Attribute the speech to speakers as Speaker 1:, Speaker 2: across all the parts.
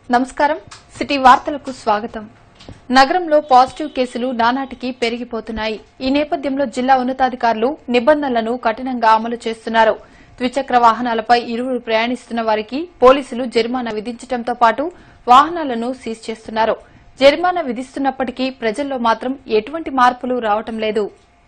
Speaker 1: నమస్కారం సిటీ వార్తలకు స్వాగతం నగరంలో పాజిటివ్ కేసులు నానాటికి పెరిగిపోతున్నాయి ఈ నేపథ్యంలో జిల్లా ఉన్నతాధికారులు నిబంధనలను కఠినంగా అమలు చేస్తున్నారు ద్విచక్ర వాహనాలపై ఇరువురు ప్రయాణిస్తున్న వారికి పోలీసులు జరిమానా విధించడంతో పాటు వాహనాలను సీజ్ చేస్తున్నారు జరిమానా విధిస్తున్నప్పటికీ ప్రజల్లో మాత్రం ఎటువంటి మార్పులు రావటం లేదు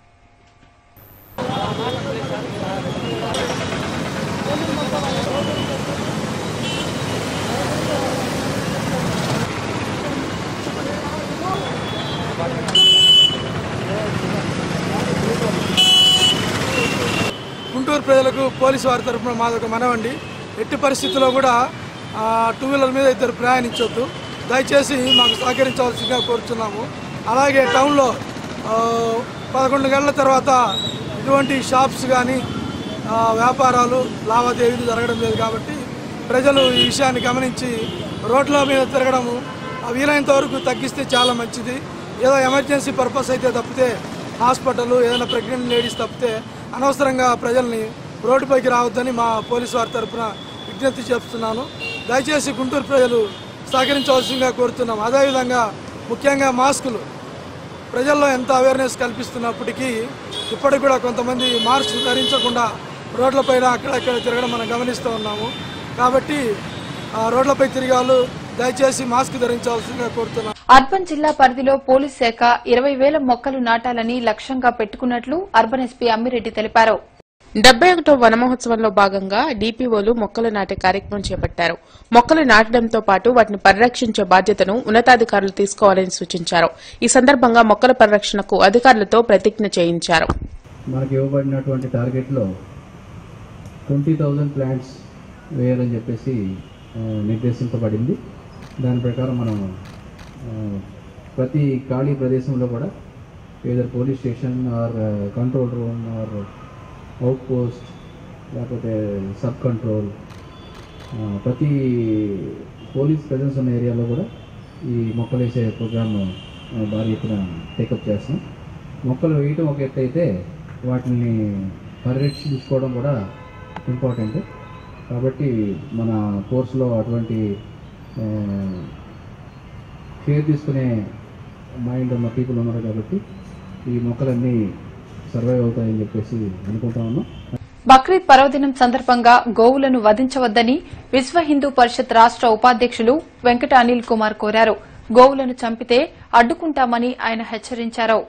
Speaker 2: గుంటూరు ప్రజలకు పోలీసు వారి తరఫున మాదొక మనవండి ఎట్టి పరిస్థితుల్లో కూడా ఆ, టూ వీలర్ మీద ఇద్దరు ప్రయాణించొద్దు దయచేసి మాకు సహకరించవలసిందిగా కోరుతున్నాము అలాగే టౌన్లో ఆ, పదకొండు గంటల తర్వాత ఎటువంటి షాప్స్ కానీ వ్యాపారాలు లావాదేవీలు జరగడం లేదు కాబట్టి ప్రజలు ఈ విషయాన్ని గమనించి రోడ్ల మీద తిరగడము ఆ, వీలైనంత వరకు తగ్గిస్తే చాలా మంచిది ఏదో ఎమర్జెన్సీ పర్పస్ అయితే తప్పితే హాస్పిటల్ ఏదైనా ప్రెగ్నెంట్ లేడీస్ తప్పితే అనవసరంగా ప్రజల్ని రోడ్డుపైకి రావద్దని మా పోలీసు వారి తరఫున విజ్ఞప్తి చేస్తున్నాను దయచేసి గుంటూరు ప్రజలు సహకరించవలసిందిగా కోరుతున్నాం అదేవిధంగా ముఖ్యంగా మాస్కులు ప్రజల్లో ఎంత అవేర్నెస్ కల్పిస్తున్నప్పటికీ ఇప్పటికి కూడా కొంతమంది మాస్క్ ధరించకుండా రోడ్లపైన అక్కడక్కడ తిరగడం మనం గమనిస్తూ ఉన్నాము కాబట్టి ఆ, రోడ్లపై తిరిగే వాళ్ళు దయచేసి మాస్క్ ధరించవలసిందిగా కోరుతున్నాం
Speaker 1: అర్బన్ జిల్లా పరిధిలో పోలీస్ శాఖ ఇరవై వేల మొక్కలు నాటాలని లక్ష్యంగా పెట్టుకున్నట్లు అర్బన్ ఎస్పీ అమ్మిరెడ్డి తెలిపారు
Speaker 3: డెబ్బై ఒకటో వన మహోత్సవంలో భాగంగా డీపీఓలు మొక్కలు నాటే కార్యక్రమం చేపట్టారు మొక్కలు నాటడంతో పాటు వాటిని పరిరక్షించే బాధ్యతను ఉన్నతాధికారులు తీసుకోవాలని సూచించారు ఈ సందర్భంగా మొక్కల పరిరక్షణకు అధికారులతో ప్రతిజ్ఞ చేయించారు
Speaker 4: మనకి ఇవ్వబడినటువంటి టార్గెట్లో ట్వంటీ థౌజండ్ ప్లాంట్స్ వేయాలని చెప్పేసి ఆ, నిర్దేశింపబడింది దాని ప్రకారం మనం ఆ, ప్రతి ఖాళీ ప్రదేశంలో కూడా either police station or control room or outpost లేకపోతే సబ్ కంట్రోల్ ఆ, ప్రతి పోలీస్ ప్రజెన్స్ ఉన్న ఏరియాలో కూడా ఈ మొక్కలు వేసే ప్రోగ్రామ్ ఆ, భారీ ఎత్తున టేకప్ చేస్తున్నాం మొక్కలు వేయటం ఒక ఎత్తు అయితే వాటిని పరిరక్షించుకోవడం కూడా ఇంపార్టెంట్ కాబట్టి మన కోర్సులో అటువంటి కేర్ తీసుకునే మైండ్ ఉన్న పీపుల్ ఉన్నారు కాబట్టి ఈ మొక్కలన్నీ సర్వైవ్ అవుతాయని చెప్పేసి అనుకుంటా ఉన్నాం
Speaker 1: బక్రీద్ పర్వదినం సందర్భంగా గోవులను వధించవద్దని విశ్వ హిందూ పరిషత్ రాష్ట ఉపాధ్యక్షులు వెంకట అనిల్ కుమార్ కోరారు గోవులను చంపితే అడ్డుకుంటామని ఆయన హెచ్చరించారు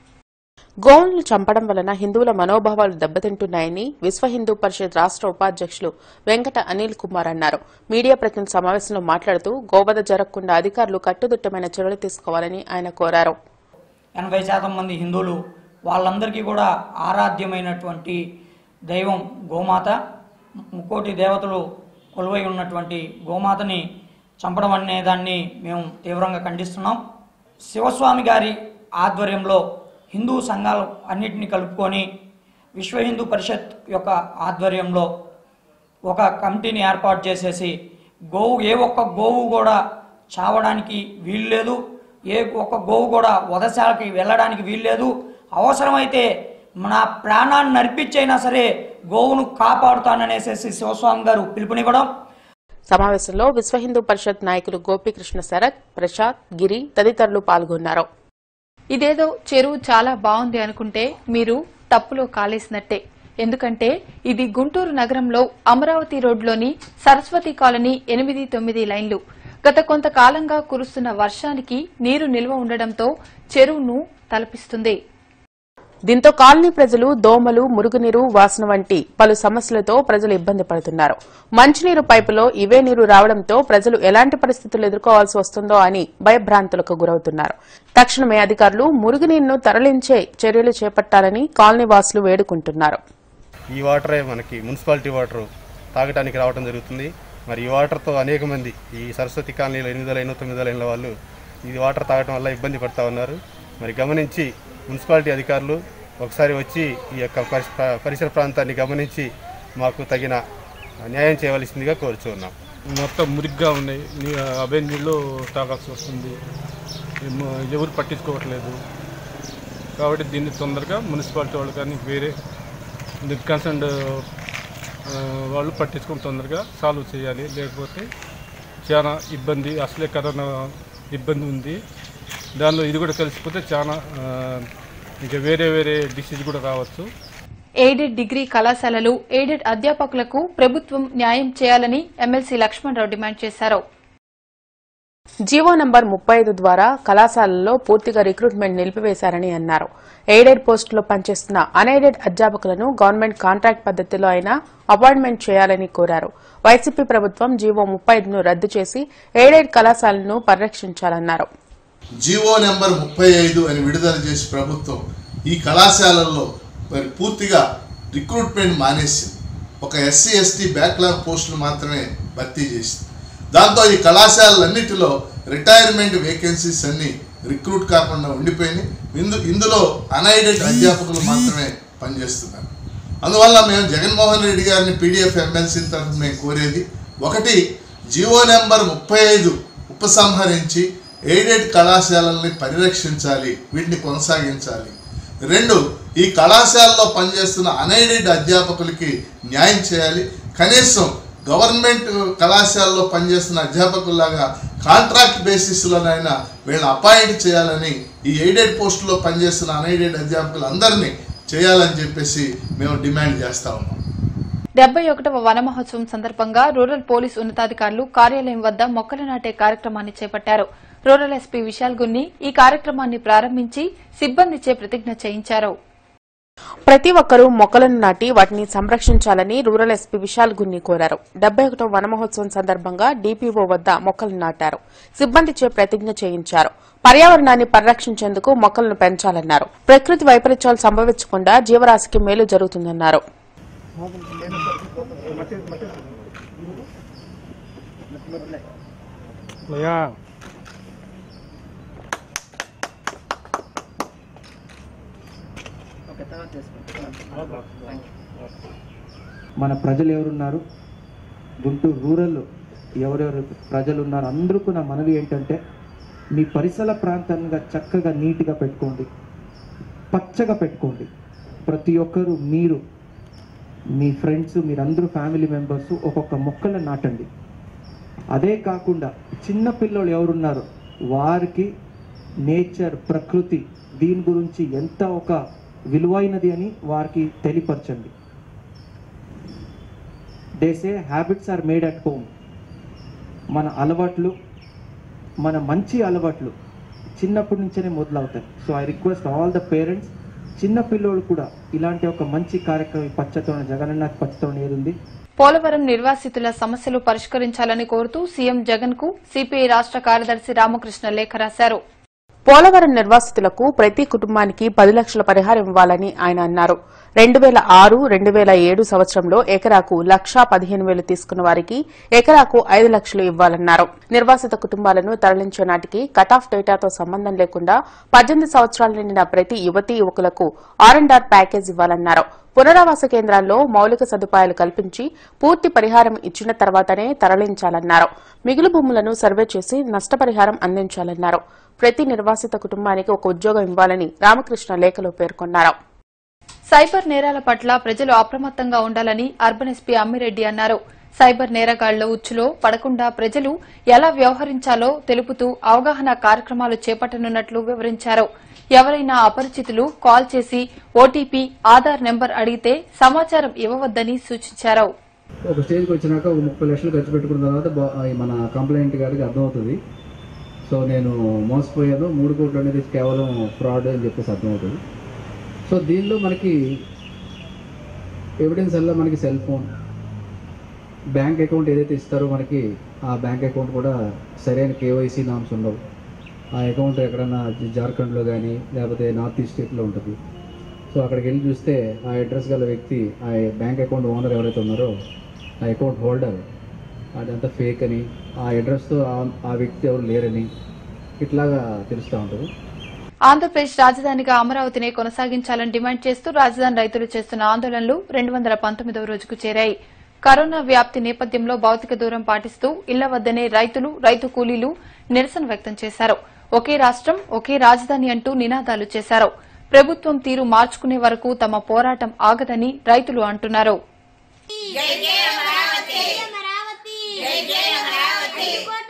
Speaker 3: గోవులను చంపడం వలన హిందువుల మనోభావాలు దెబ్బతింటున్నాయని విశ్వ హిందూ పరిషత్ రాష్ట ఉపాధ్యక్షులు వెంకట అనిల్ కుమార్ అన్నారు మీడియా ప్రతినిధి సమావేశంలో మాట్లాడుతూ గోవధ జరగకుండా అధికారులు కట్టుదిట్టమైన చర్యలు తీసుకోవాలని ఆయన కోరారు
Speaker 5: ఎనభై శాతం మంది హిందువులు వాళ్ళందరికీ కూడా ఆరాధ్యమైనటువంటి దైవం గోమాత ముక్కోటి దేవతలు కొలువై ఉన్నటువంటి గోమాతని చంపడం అనే దాన్ని మేము తీవ్రంగా ఖండిస్తున్నాం శివస్వామి గారి ఆధ్వర్యంలో హిందూ సంఘాలు అన్నిటిని కలుపుకొని విశ్వ హిందూ పరిషత్ యొక్క ఆధ్వర్యంలో ఒక కమిటీని ఏర్పాటు చేసేసి గోవు ఏ ఒక్క గోవు కూడా చావడానికి వీల్లేదు ఏ ఒక్క గోవు కూడా వధశాలకి వెళ్ళడానికి వీల్లేదు అవసరమైతే నా ప్రాణాన్ని నర్పించైనా సరే గోవును కాపాడుతాననేసేసి శివస్వామి గారు పిలుపునివ్వడం
Speaker 3: సమావేశంలో విశ్వ హిందూ పరిషత్ నాయకులు గోపీకృష్ణ శరత్ ప్రసాద్ గిరి తదితరులు పాల్గొన్నారు
Speaker 1: ఇదేదో చెరువు చాలా బాగుంది అనుకుంటే మీరు తప్పులో కాలేసినట్టే ఎందుకంటే ఇది గుంటూరు నగరంలో అమరావతి రోడ్లోని సరస్వతి కాలనీ ఎనిమిది తొమ్మిది లైన్లు గత కొంతకాలంగా కురుస్తున్న వర్షానికి నీరు నిల్వ ఉండడంతో చెరువును తలపిస్తుంది
Speaker 3: దీంతో కాలనీ ప్రజలు దోమలు మురుగునీరు వాసన వంటి పలు సమస్యలతో ప్రజలు ఇబ్బంది పడుతున్నారు మంచినీరు పైపులో ఇవే నీరు రావడంతో ప్రజలు ఎలాంటి పరిస్థితులు ఎదుర్కోవాల్సి వస్తుందో అని భయభ్రాంతులకు గురవుతున్నారు తక్షణమే అధికారులు మురుగునీరును తరలించే చర్యలు చేపట్టాలని కాలనీ వాసులు వేడుకుంటున్నారు
Speaker 6: ఈ వాటరే మనకి మున్సిపాలిటీ వాటర్ తాగడానికి రావడం జరుగుతుంది మరి ఈ వాటర్తో అనేక మంది ఈ సరస్వతి కాలనీలో ఎనిమిదో లైన్ తొమ్మిదో లైన్ల వాళ్ళు ఈ వాటర్ తాగడం వల్ల ఇబ్బంది పడతా ఉన్నారు మరి గమనించి మున్సిపాలిటీ అధికారులు ఒకసారి వచ్చి ఈ యొక్క పరిస- ప్ర- పరిసర ప్రాంతాన్ని గమనించి మాకు తగిన న్యాయం చేయవలసిందిగా కోరుచున్నాం
Speaker 7: మొత్తం మురిగ్గా ఉన్నాయి నీ- అవే నీళ్ళు తాగాల్సి వస్తుంది ఏమో ఎవరు పట్టించుకోవట్లేదు కాబట్టి దీన్ని తొందరగా మున్సిపాలిటీ వాళ్ళు కానీ వేరే కన్సర్న్ వాళ్ళు పట్టించుకొని తొందరగా సాల్వ్ చేయాలి లేకపోతే చాలా ఇబ్బంది అసలే కరోనా ఇబ్బంది ఉంది దానిలో ఇది కూడా కలిసిపోతే చాలా ఆ, ఇంకా వేరే వేరే డిసీజ్ కూడా రావచ్చు
Speaker 1: ఎయిడెడ్ డిగ్రీ కళాశాలలు ఎయిడెడ్ అధ్యాపకులకు ప్రభుత్వం న్యాయం చేయాలని ఎమ్మెల్సీ లక్ష్మణరావు డిమాండ్ చేశారు
Speaker 3: జీవో నంబర్ ముప్పై ఐదు ద్వారా కళాశాలల్లో పూర్తిగా రిక్రూట్మెంట్ నిలిపివేశారని అన్నారు ఎయిడెడ్ పోస్టులో పనిచేస్తున్న అన్ఎయిడెడ్ అధ్యాపకులను గవర్నమెంట్ కాంట్రాక్ట్ పద్దతిలో అయినా అపాయింట్మెంట్ చేయాలని కోరారు వైసీపీ ప్రభుత్వం జీవో ముప్పై ఐదును రద్దు చేసి ఎయిడెడ్ కళాశాలను పరిరక్షించాలన్నారు
Speaker 8: జీవో నెంబర్ ముప్పై ఐదు అని విడుదల చేసి ప్రభుత్వం ఈ కళాశాలల్లో మరి పూర్తిగా రిక్రూట్మెంట్ మానేసింది ఒక ఎస్సీ ఎస్టీ బ్యాక్లాగ్ పోస్టులు మాత్రమే భర్తీ చేసింది దాంతో ఈ కళాశాలన్నిటిలో రిటైర్మెంట్ వేకెన్సీస్ అన్ని రిక్రూట్ కాకుండా ఉండిపోయినాయి ఇందు ఇందులో అన్ఎయిడెడ్ అధ్యాపకులు మాత్రమే పనిచేస్తున్నారు అందువల్ల మేము జగన్మోహన్ రెడ్డి గారిని పీడిఎఫ్ ఎమ్మెల్సీ తరఫున మేము కోరేది ఒకటి జియో నెంబర్ ముప్పై ఐదు ఉపసంహరించి ఎయిడెడ్ కళాశాలల్ని పరిరక్షించాలి వీటిని కొనసాగించాలి రెండు ఈ కళాశాలలో పనిచేస్తున్న అన్ఎయిడెడ్ అధ్యాపకులకి న్యాయం చేయాలి కనీసం గవర్నమెంట్ కళాశాలలో పనిచేస్తున్న అధ్యాపకుల్లాగా కాంట్రాక్ట్ బేసిస్లోనైనా వీళ్ళని అపాయింట్ చేయాలని ఈ ఎయిడెడ్ పోస్టులో పనిచేస్తున్న అన్ఎయిడెడ్ అధ్యాపకులందరినీ చేయాలని చెప్పేసి మేము డిమాండ్ చేస్తా ఉన్నాం
Speaker 1: డెబ్బై ఒకటవ వన మహోత్సవం సందర్భంగా రూరల్ పోలీస్ ఉన్నతాధికారులు కార్యాలయం వద్ద మొక్కలు నాటే కార్యక్రమాన్ని చేపట్టారు రూరల్ ఎస్పీ విశాల్ గున్ని ఈ కార్యక్రమాన్ని ప్రారంభించి సిబ్బందిచే ప్రతిజ్ఞ చేయించారు
Speaker 3: ప్రతి ఒక్కరూ మొక్కలను నాటి వాటిని సంరక్షించాలని రూరల్ ఎస్పీ విశాల్ గున్ని కోరారు డెబ్బై ఒకటో వన మహోత్సవం సందర్భంగా డీపీఓ వద్ద మొక్కలు నాటారు సిబ్బందిచే ప్రతిజ్ఞ చేయించారు పర్యావరణాన్ని పరిరక్షించేందుకు మొక్కలను పెంచాలన్నారు ప్రకృతి వైపరీత్యాలు సంభవించకుండా జీవరాశికి మేలు జరుగుతుందన్నారు
Speaker 9: మన ప్రజలు ఎవరున్నారు గుంటూరు రూరల్ ఎవరెవరు ప్రజలు ఉన్నారు అందరికీ నా మనవి ఏంటంటే మీ పరిసర ప్రాంతంగా చక్కగా నీట్గా పెట్టుకోండి పచ్చగా పెట్టుకోండి ప్రతి ఒక్కరు మీరు మీ ఫ్రెండ్స్ మీరందరూ ఫ్యామిలీ మెంబర్స్ ఒక్కొక్క మొక్కలను నాటండి అదే కాకుండా చిన్న పిల్లలు ఎవరున్నారు వారికి నేచర్ ప్రకృతి దీని గురించి ఎంత ఒక విలువైనది అని వారికి తెలియపరచండి they say habits are made at home మన అలవాట్లు మన మంచి అలవాట్లు చిన్నప్పటి నుంచే మొదలవుతాయి so I request all the parents చిన్న పిల్లోళ్ళు కూడా ఇలాంటి ఒక మంచి కార్యక్రమం ఈ పచ్చతోన జగనన్న పచ్చతోన ఏది
Speaker 1: పోలవరం నిర్వాసితుల సమస్యలు పరిష్కరించాలని కోరుతూ సీఎం జగన్ కు సిపిఐ రాష్ట కార్యదర్శి రామకృష్ణ లేఖ రాశారు
Speaker 3: పోలవరం నిర్వాసితులకు ప్రతి కుటుంబానికి పది లక్షల పరిహారం ఇవ్వాలని ఆయన అన్నారు రెండు వేల ఆరు రెండు వేల ఏడు సంవత్సరంలో ఎకరాకు లక్షా పదిహేను వేలు తీసుకున్న వారికి ఎకరాకు ఐదు లక్షలు ఇవ్వాలన్నారు నిర్వాసిత కుటుంబాలను తరలించే నాటికి కటాఫ్ డేటాతో సంబంధం లేకుండా పద్దెనిమిది సంవత్సరాలు నిండిన ప్రతి యువతీ యువకులకు ఆర్ అండ్ ఆర్ ప్యాకేజ్ ఇవ్వాలన్నారు పునరావాస కేంద్రాల్లో మౌలిక సదుపాయాలు కల్పించి పూర్తి పరిహారం ఇచ్చిన తర్వాతనే తరలించాలన్నారు మిగులు భూములను సర్వే చేసి నష్టపరిహారం అందించాలన్నారు ప్రతి నిర్వాసిత కుటుంబానికి ఒక ఉద్యోగం ఇవ్వాలని రామకృష్ణ లేఖలో పేర్కొన్నారు
Speaker 1: సైబర్ నేరాల పట్ల ప్రజలు అప్రమత్తంగా ఉండాలని అర్బన్ ఎస్పీ అమ్మిరెడ్డి అన్నారు సైబర్ నేరగాళ్ల ఉచ్చులో పడకుండా ప్రజలు ఎలా వ్యవహరించాలో తెలుపుతూ అవగాహన కార్యక్రమాలు చేపట్టనున్నట్లు వివరించారు ఎవరైనా అపరిచితులు కాల్ చేసి ఓటీపీ ఆధార్ నెంబర్ అడిగితే సమాచారం ఇవ్వవద్దని సూచించారు
Speaker 4: ఒక స్టేజ్కి వచ్చినాక ఒక ముప్పై లక్షలు ఖర్చు పెట్టుకున్న తర్వాత బా- ఈ మన కంప్లైంట్ గారికి అర్థమవుతుంది సో నేను మోసపోయాను మూడు కోట్లు అనేది కేవలం ఫ్రాడ్ అని చెప్పేసి అర్థమవుతుంది సో దీనిలో మనకి ఎవిడెన్స్ వల్ల మనకి సెల్ ఫోన్ బ్యాంక్ అకౌంట్ ఏదైతే ఇస్తారో మనకి ఆ బ్యాంక్ అకౌంట్ కూడా సరైన కేవైసీ నామ్స్ ఉండవు ఆ అకౌంట్ ఎక్కడన్నా జార్ఖండ్లో కానీ లేకపోతే నార్త్ ఈస్ట్ స్టేట్లో ఉంటుంది సో అక్కడికి వెళ్ళి చూస్తే ఆ అడ్రస్ గల వ్యక్తి ఆ బ్యాంక్ అకౌంట్ ఓనర్ ఎవరైతే ఉన్నారో ఆ అకౌంట్ హోల్డర్ అదంతా ఫేక్ అని ఆ అడ్రస్తో ఆ వ్యక్తి ఎవరు లేరని ఇట్లాగా తెలుస్తూ ఉంటుంది
Speaker 1: ఆంధ్రప్రదేశ్ రాజధానిగా అమరావతినే కొనసాగించాలని డిమాండ్ చేస్తూ రాజధాని రైతులు చేస్తున్న ఆందోళనలు రెండు వందల పంతొమ్మిదవ రోజుకు చేరాయి కరోనా వ్యాప్తి నేపథ్యంలో భౌతిక దూరం పాటిస్తూ ఇళ్ల వద్దనే రైతులు రైతు కూలీలు నిరసన వ్యక్తం చేశారు ఒకే రాష్ట్రం ఒకే రాజధాని అంటూ నినాదాలు చేశారు ప్రభుత్వం తీరు మార్చుకునే వరకు తమ పోరాటం ఆగదని రైతులు అంటున్నారు
Speaker 10: జై జై అమరావతి జై జై అమరావతి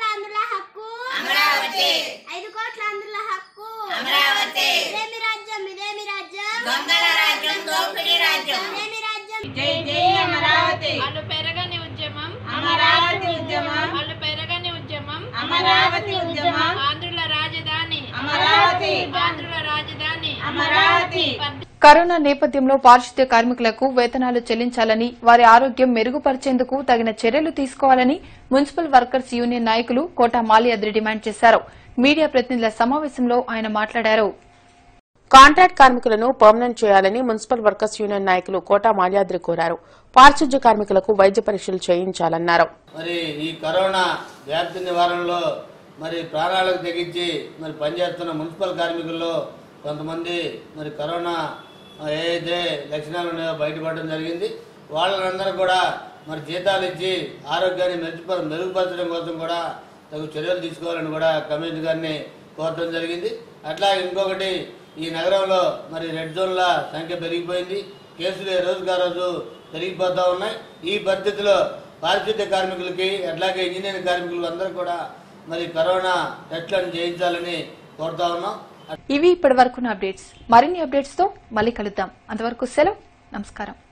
Speaker 10: ఐదు కోట్ల ఆంధ్రుల హక్కు అమరావతి ఇదేమి రాజ్యం ఇదేమి రాజ్యం దొంగల రాజ్యం దోపిడీ రాజ్యం ఇదేమి రాజ్యం జై జై అమరావతి
Speaker 11: వాళ్ళు పెరగని ఉద్యమం
Speaker 10: అమరావతి ఉద్యమం
Speaker 11: వాళ్ళు పెరగని ఉద్యమం
Speaker 10: అమరావతి ఉద్యమం
Speaker 11: ఆంధ్రుల రాజధాని
Speaker 10: అమరావతి
Speaker 11: ఆంధ్రుల రాజధాని
Speaker 10: అమరావతి
Speaker 1: కరోనా నేపథ్యంలో పారిశుద్ధ్య కార్మికులకు వేతనాలు చెల్లించాలని వారి ఆరోగ్యం మెరుగుపరిచేందుకు తగిన చర్యలు తీసుకోవాలని మున్సిపల్ వర్కర్స్ యూనియన్ నాయకులు కోట మాలియాద్రి డిమాండ్ చేశారు మీడియా ప్రతినిధుల సమావేశంలో ఆయన మాట్లాడారు
Speaker 3: కాంట్రాక్ట్ కార్మికులను పర్మనెంట్ చేయాలని మున్సిపల్ వర్కర్స్ యూనియన్ నాయకులు కోట మాల్యాద్రి కోరారు పారిశుద్ధ్య కార్మికులకు వైద్య పరీక్షలు చేయించాలన్నారు
Speaker 12: మరి ఈ కరోనా వ్యాప్తి నివారణలో మరి ప్రాణాలకు తెగించి మరి పనిచేస్తున్న మున్సిపల్ కార్మికుల్లో కొంతమంది మరి కరోనా ఆ, ఏదైతే లక్షణాలు ఉన్నాయో బయటపడడం జరిగింది వాళ్ళందరూ కూడా మరి జీతాలు ఇచ్చి ఆరోగ్యాన్ని మెరుగుపర మెరుగుపరచడం కోసం కూడా తగు చర్యలు తీసుకోవాలని కూడా కమిషనర్ గారిని కోరడం జరిగింది అట్లా ఇంకొకటి ఈ నగరంలో మరి రెడ్ జోన్ల సంఖ్య పెరిగిపోయింది కేసులు ఏ రోజుకు ఆ రోజు పెరిగిపోతూ ఉన్నాయి ఈ పరిస్థితిలో పారిశుద్ధ్య కార్మికులకి అట్లాగే ఇంజనీరింగ్ కార్మికులు అందరూ కూడా మరి కరోనా టెస్టులను చేయించాలని కోరుతా ఉన్నాం
Speaker 1: ఇవి ఇప్పటి వరకున్న అప్డేట్స్ మరిన్ని అప్డేట్స్ తో మళ్ళీ కలుద్దాం అంతవరకు సెలవు నమస్కారం